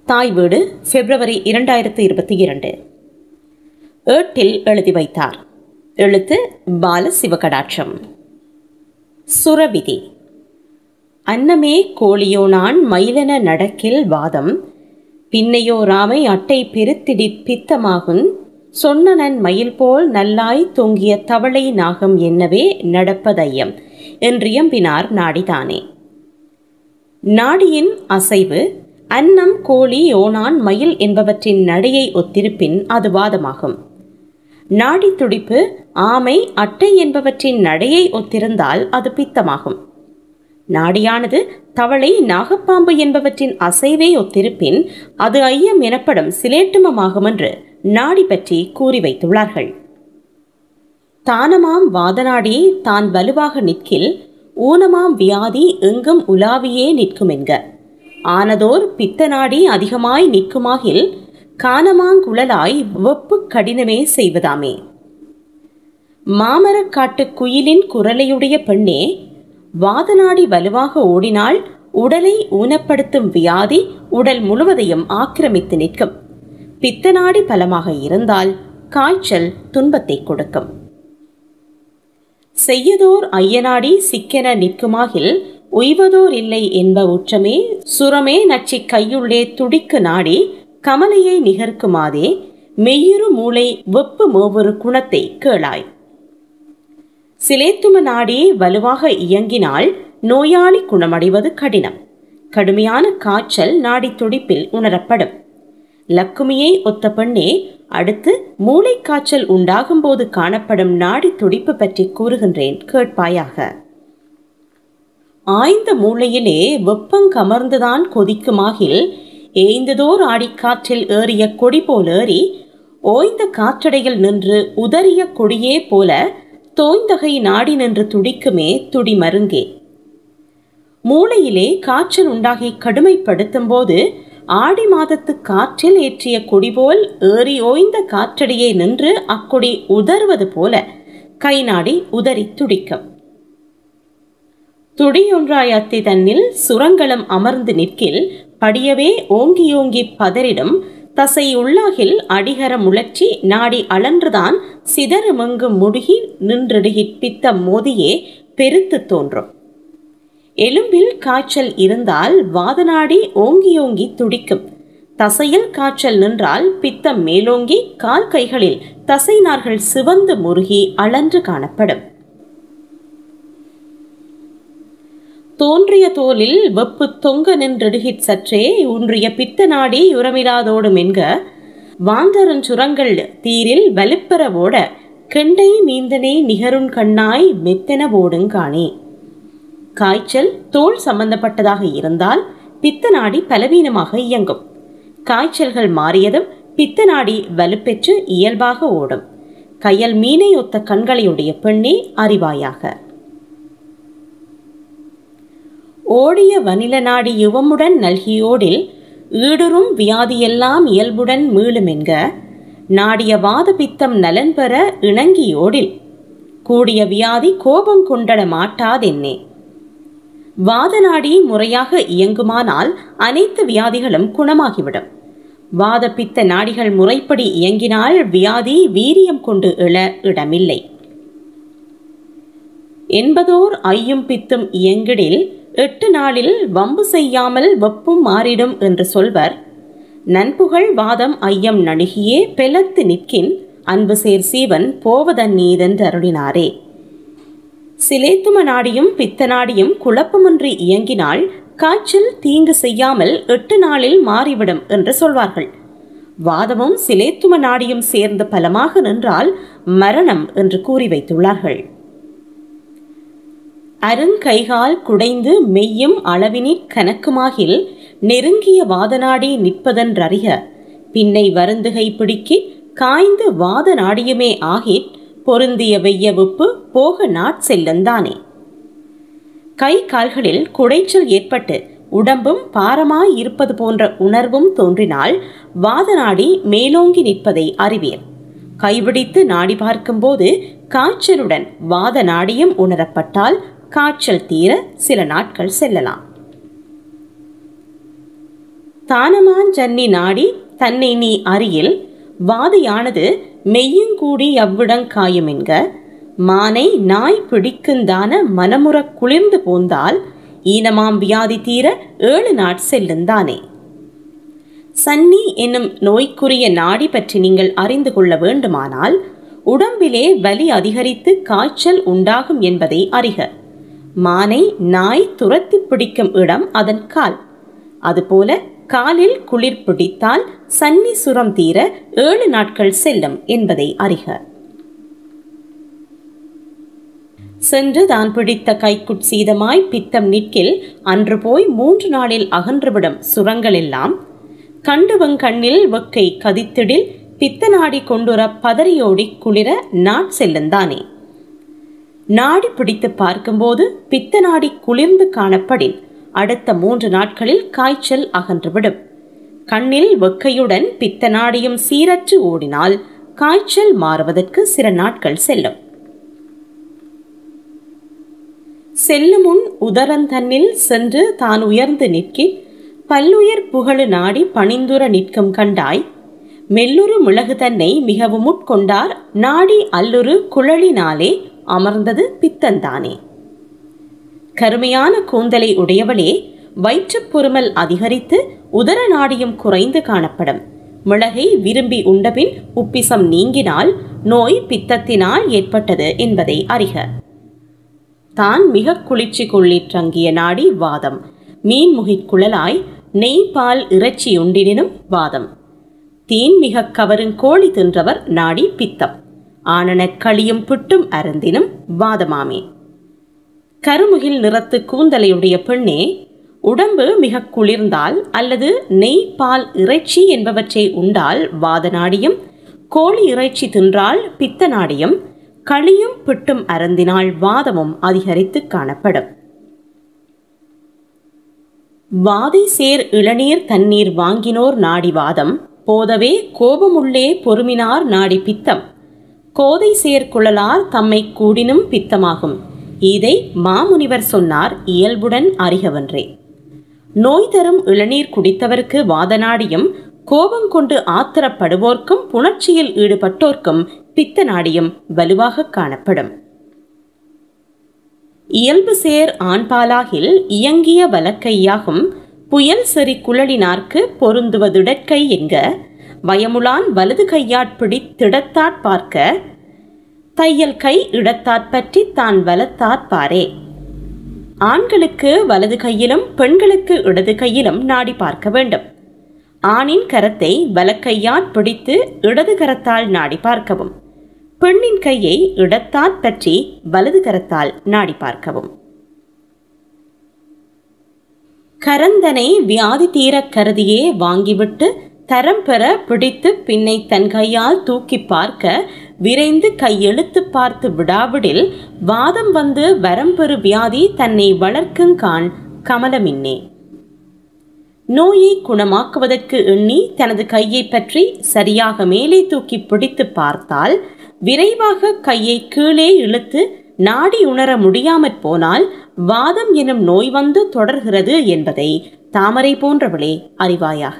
தாய் வீடு பிப்ரவரி இரண்டாயிரத்து இருபத்தி இரண்டு ஏட்டில் எழுதி வைத்தார் எழுத்து பால சிவகடாட்சம் சுரவிதி அன்னமே கோழியோனான் மயிலென நடக்கில் வாதம் பின்னையோ ராமை அட்டை பெருத்திடி பித்தமாகுன் சொன்னனன் மயில் போல் நல்லாய் தொங்கிய தவளை நாகம் என்னவே நடப்பதையம் என்றியம்பினார் நாடிதானே நாடியின் அசைவு அன்னம் கோழி ஓனான் மயில் என்பவற்றின் நடையை ஒத்திருப்பின் அது வாதமாகும் நாடி துடிப்பு ஆமை அட்டை என்பவற்றின் நடையை ஒத்திருந்தால் அது பித்தமாகும் நாடியானது தவளை நாகப்பாம்பு என்பவற்றின் அசைவை ஒத்திருப்பின் அது ஐயம் எனப்படும் சிலேட்டுமமாகும் என்று நாடி பற்றி கூறி வைத்துள்ளார்கள் தானமாம் வாதநாடி தான் வலுவாக நிற்கில் ஊனமாம் வியாதி எங்கும் உலாவியே நிற்கும் என்க ஆனதோர் பித்த நாடி அதிகமாய் நிற்குமாகில் கானமாங்குழலாய் வெப்பு கடினமே செய்வதாமே மாமரக்காட்டு குயிலின் குரலையுடைய பெண்ணே வாதநாடி வலுவாக ஓடினால் உடலை ஊனப்படுத்தும் வியாதி உடல் முழுவதையும் ஆக்கிரமித்து நிற்கும் பித்தநாடி பலமாக இருந்தால் காய்ச்சல் துன்பத்தை கொடுக்கும் செய்யதோர் ஐயனாடி சிக்கென நிற்குமாகில் உய்வதோர் இல்லை என்ப உற்றமே சுரமே நச்சி கையுள்ளே துடிக்கு நாடி கமலையை நிகர்க்குமாதே மெய்யுறு மூளை வெப்பு மூவொரு குணத்தை கேளாய் சிலேத்தும நாடி வலுவாக இயங்கினால் நோயாளி குணமடைவது கடினம் கடுமையான காய்ச்சல் நாடி துடிப்பில் உணரப்படும் லக்குமியை ஒத்த பெண்ணே அடுத்து மூளைக்காய்ச்சல் உண்டாகும் போது காணப்படும் நாடி துடிப்பு பற்றி கூறுகின்றேன் கேட்பாயாக ஆய்ந்த மூளையிலே வெப்பங்கமர்ந்துதான் கொதிக்குமாகில் ஏய்ந்ததோர் ஆடிக்காற்றில் ஏறிய கொடி போல் ஏறி ஓய்ந்த காற்றடையில் நின்று உதறிய கொடியே போல தோய்ந்தகை நாடி நின்று துடிக்குமே துடி மருங்கே மூளையிலே காய்ச்சல் உண்டாகி கடுமைப்படுத்தும் போது ஆடி மாதத்து காற்றில் ஏற்றிய கொடி போல் ஏறி ஓய்ந்த காற்றடியே நின்று அக்கொடி உதறுவது போல கை நாடி உதறி துடிக்கும் துடியொன்றாய் அத்தி தன்னில் சுரங்களும் அமர்ந்து நிற்கில் படியவே ஓங்கியோங்கி பதறிடும் தசை உள்ளாகில் அடிகர முழற்றி நாடி அலன்றுதான் சிதறுமங்கு முடுகி நின்றிடுகிட் பித்தம் மோதியே பெருத்து தோன்றும் எலும்பில் காய்ச்சல் இருந்தால் வாதநாடி ஓங்கியோங்கி துடிக்கும் தசையில் காய்ச்சல் நின்றால் பித்தம் மேலோங்கி கால் கைகளில் தசை நார்கள் சிவந்து முருகி அளன்று காணப்படும் தோன்றிய தோலில் வெப்பு தொங்க நின்றடுகிற் சற்றே ஊன்றிய பித்த நாடி உரமிராதோடும் என்க வாந்தரஞ்சுரங்கள் தீரில் வலுப்பெற ஓட கெண்டை மீந்தனே நிகருண் கண்ணாய் மெத்தென ஓடுங்கானே காய்ச்சல் தோல் சம்பந்தப்பட்டதாக இருந்தால் பித்த நாடி பலவீனமாக இயங்கும் காய்ச்சல்கள் மாறியதும் பித்த நாடி வலுப்பெற்று இயல்பாக ஓடும் கையல் மீனை ஒத்த கண்களையுடைய பெண்ணே அறிவாயாக ஓடிய வனில நாடி யுவமுடன் நல்கியோடில் ஈடுறும் வியாதியெல்லாம் இயல்புடன் மீளுமென்க நாடிய வாத பித்தம் நலன் பெற இணங்கியோடில் கூடிய வியாதி கோபம் கொண்டட மாட்டாதென்னே வாத நாடி முறையாக இயங்குமானால் அனைத்து வியாதிகளும் குணமாகிவிடும் வாத பித்த நாடிகள் முறைப்படி இயங்கினால் வியாதி வீரியம் கொண்டு எழ இடமில்லை என்பதோர் ஐயும் பித்தும் இயங்கிடில் எட்டு நாளில் வம்பு செய்யாமல் வெப்பும் மாறிடும் என்று சொல்வர் நண்புகள் வாதம் ஐயம் நணுகியே பெலத்து நிற்கின் அன்பு சேர் சீவன் போவதன் நீதென்றருளினாரே சிலேத்தும நாடியும் பித்த நாடியும் குழப்பமின்றி இயங்கினால் காய்ச்சல் தீங்கு செய்யாமல் எட்டு நாளில் மாறிவிடும் என்று சொல்வார்கள் வாதமும் சிலேத்தும நாடியும் சேர்ந்து பலமாக நின்றால் மரணம் என்று கூறி வைத்துள்ளார்கள் அருங்கைகால் குடைந்து மெய்யும் அளவினிற் கணக்குமாகில் நெருங்கிய வாதநாடி நிற்பதென்றறிக பின்னை வருந்துகை பிடிக்கித் காய்ந்து வாத நாடியுமே ஆகிட் பொருந்திய வெய்ய உப்பு போக நாட்செல்லந்தானே கை கால்களில் குடைச்சல் ஏற்பட்டு உடம்பும் பாரமாய் இருப்பது போன்ற உணர்வும் தோன்றினால் வாத நாடி மேலோங்கி நிற்பதை அறிவீர் கைபிடித்து நாடி பார்க்கும்போது காய்ச்சலுடன் வாத நாடியும் உணரப்பட்டால் காய்ச்சல் தீர சில நாட்கள் செல்லலாம் தானமான் ஜன்னி நாடி தன்னை நீ அறியில் வாதியானது மெய்யுங்கூடி அவ்விடங் காயுமென்க மானை நாய் பிடிக்குந்தான மனமுறக் குளிர்ந்து போந்தால் ஈனமாம் வியாதி தீர ஏழு நாட் செல்லுந்தானே சன்னி என்னும் நோய்க்குரிய நாடி பற்றி நீங்கள் அறிந்து கொள்ள வேண்டுமானால் உடம்பிலே வலி அதிகரித்து காய்ச்சல் உண்டாகும் என்பதை அறிக மானை நாய் துரத்தி பிடிக்கும் இடம் அதன் கால் அதுபோல காலில் குளிர் பிடித்தால் சன்னி சுரம் தீர ஏழு நாட்கள் செல்லும் என்பதை அறிக சென்று தான் பிடித்த கைக்குட் சீதமாய் பித்தம் நிற்கில் அன்று போய் மூன்று நாளில் அகன்றுவிடும் சுரங்களெல்லாம் கண்டுவங் கண்ணில் வெக்கை கதித்திடில் பித்த நாடி கொண்டுற பதறியோடி குளிர நாட் செல்லுந்தானே நாடி பிடித்து பார்க்கும்போது பித்த நாடி குளிர்ந்து காணப்படின் அடுத்த மூன்று நாட்களில் காய்ச்சல் அகன்றுவிடும் கண்ணில் வெக்கையுடன் பித்த நாடியும் சீரற்று ஓடினால் காய்ச்சல் மாறுவதற்கு சில நாட்கள் செல்லும் செல்லுமுன் உதரந்தன்னில் சென்று தான் உயர்ந்து நிற்கி பல்லுயர் புகழு நாடி பணிந்துர நிற்கும் கண்டாய் மெல்லுரு மிளகு தன்னை மிகவும் உட்கொண்டார் நாடி அல்லுரு குழலினாலே அமர்ந்தது பித்தந்தானே கருமையான கூந்தலை உடையவளே வயிற்றுப் பொறுமல் அதிகரித்து உதர நாடியும் குறைந்து காணப்படும் மிளகை விரும்பி உண்டபின் உப்பிசம் நீங்கினால் நோய் பித்தத்தினால் ஏற்பட்டது என்பதை அறிக தான் மிக குளிர்ச்சி கொள்ளிற்றங்கிய நாடி வாதம் மீன் முகிற்குழலாய் நெய் பால் இறைச்சி உண்டினும் வாதம் தீன் மிக கவரும் கோழி தின்றவர் நாடி பித்தம் ஆனனக் களியும் புட்டும் அருந்தினும் வாதமாமே கருமுகில் நிறத்து கூந்தலையுடைய பெண்ணே உடம்பு மிக குளிர்ந்தால் அல்லது நெய் பால் இறைச்சி என்பவற்றை உண்டால் வாத நாடியும் கோழி இறைச்சி தின்றால் பித்த நாடியும் களியும் பிட்டும் அருந்தினால் வாதமும் அதிகரித்து காணப்படும் வாதை சேர் இளநீர் தண்ணீர் வாங்கினோர் நாடி வாதம் போதவே கோபமுள்ளே பொறுமினார் நாடி பித்தம் கோதை சேர் குழலார் தம்மை கூடினும் பித்தமாகும் இதை மாமுனிவர் சொன்னார் இயல்புடன் அறிகவன்றே நோய் தரும் இளநீர் குடித்தவருக்கு வாதநாடியும் கோபம் கொண்டு ஆத்திரப்படுவோர்க்கும் புணர்ச்சியில் ஈடுபட்டோர்க்கும் பித்த நாடியும் வலுவாக காணப்படும் இயல்பு சேர் ஆண்பாலாகில் இயங்கிய வலக்கையாகும் புயல் செறி குழலினார்க்கு பொருந்துவதுடற்கை என்க வயமுலான் வலது கையாட் பிடித்திடத்தாற் பார்க்க தையல் கை இடத்தாற் பற்றி தான் வலத்தாற் பாரே ஆண்களுக்கு வலது கையிலும் பெண்களுக்கு இடது கையிலும் நாடி பார்க்க வேண்டும் ஆணின் கரத்தை வலக்கையால் பிடித்து இடது கரத்தால் நாடி பார்க்கவும் பெண்ணின் கையை இடத்தால் பற்றி வலது கரத்தால் நாடி பார்க்கவும் கரந்தனை வியாதி தீரக் கருதியே வாங்கிவிட்டு தரம் பெற பிடித்து பின்னை தன் கையால் தூக்கி பார்க்க விரைந்து கையெழுத்து பார்த்து விடாவிடில் வாதம் வந்து வரம்பெறு வியாதி தன்னை வளர்க்குங்கான் கமலமின்னே நோயை குணமாக்குவதற்கு எண்ணி தனது கையை பற்றி சரியாக மேலே தூக்கி பிடித்து பார்த்தால் விரைவாக கையை கீழே இழுத்து நாடி உணர முடியாமற் போனால் வாதம் எனும் நோய் வந்து தொடர்கிறது என்பதை தாமரை போன்றவளே அறிவாயாக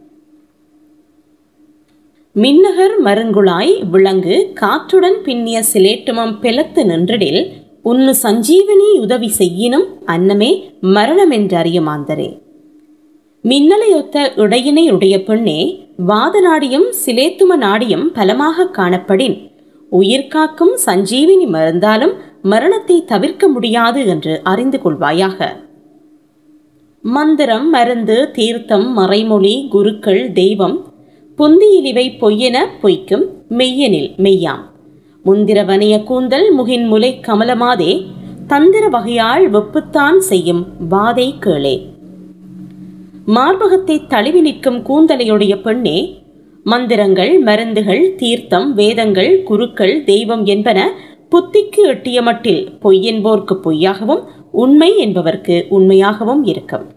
மின்னகர் மருங்குழாய் விலங்கு காற்றுடன் பின்னிய சிலேட்டுமம் பெலத்து நின்றிடில் உன்னு சஞ்சீவனி உதவி செய்யினும் அன்னமே மரணமென்றறியுமாந்தரே மின்னலையொத்த இடையினை உடைய பெண்ணே வாத நாடியும் சிலேத்தும நாடியும் பலமாக காணப்படின் உயிர் காக்கும் சஞ்சீவினி மருந்தாலும் மரணத்தை தவிர்க்க முடியாது என்று அறிந்து கொள்வாயாக மந்திரம் மருந்து தீர்த்தம் மறைமொழி குருக்கள் தெய்வம் புந்தியிலிவை பொய்யென பொய்க்கும் மெய்யெனில் மெய்யாம் முந்திரவனைய கூந்தல் முகின் முலை கமலமாதே தந்திர வகையால் வெப்புத்தான் செய்யும் வாதை கேளே மார்பகத்தை தழுவி நிற்கும் கூந்தலையுடைய பெண்ணே மந்திரங்கள் மருந்துகள் தீர்த்தம் வேதங்கள் குருக்கள் தெய்வம் என்பன புத்திக்கு எட்டிய மட்டில் பொய் என்போர்க்கு பொய்யாகவும் உண்மை என்பவர்க்கு உண்மையாகவும் இருக்கும்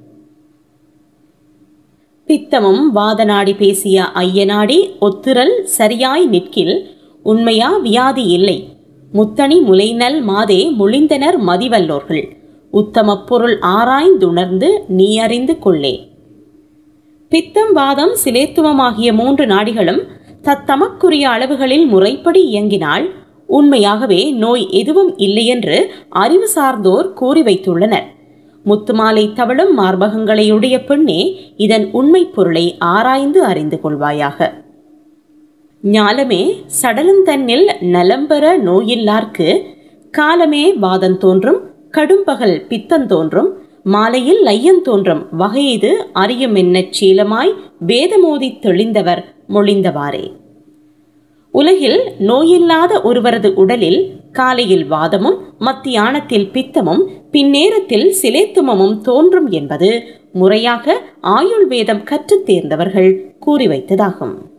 பித்தமும் வாதநாடி பேசிய ஐயனாடி ஒத்துரல் சரியாய் நிற்கில் உண்மையா வியாதி இல்லை முத்தணி முலைநல் மாதே முழிந்தனர் மதிவல்லோர்கள் உத்தம பொருள் ஆராய்ந்துணர்ந்து நீ அறிந்து கொள்ளே பித்தம் வாதம் சிலேத்துவம் ஆகிய மூன்று நாடிகளும் தத்தமக்குரிய அளவுகளில் முறைப்படி இயங்கினால் உண்மையாகவே நோய் எதுவும் இல்லையென்று அறிவு சார்ந்தோர் கூறி வைத்துள்ளனர் முத்துமாலை தவழும் மார்பகங்களையுடைய பெண்ணே இதன் உண்மை பொருளை ஆராய்ந்து அறிந்து கொள்வாயாக ஞாலமே சடலந்தன்னில் நலம்பெற நோயில்லார்க்கு காலமே வாதம் தோன்றும் கடும்பகல் பித்தம் தோன்றும் மாலையில் லையன் தோன்றும் வகையது அறியும் என்னச் சீலமாய் வேதமோதி தெளிந்தவர் மொழிந்தவாறே உலகில் நோயில்லாத ஒருவரது உடலில் காலையில் வாதமும் மத்தியானத்தில் பித்தமும் பின்னேரத்தில் சிலேத்துமமும் தோன்றும் என்பது முறையாக ஆயுள் வேதம் கற்றுத் தேர்ந்தவர்கள் கூறி வைத்ததாகும்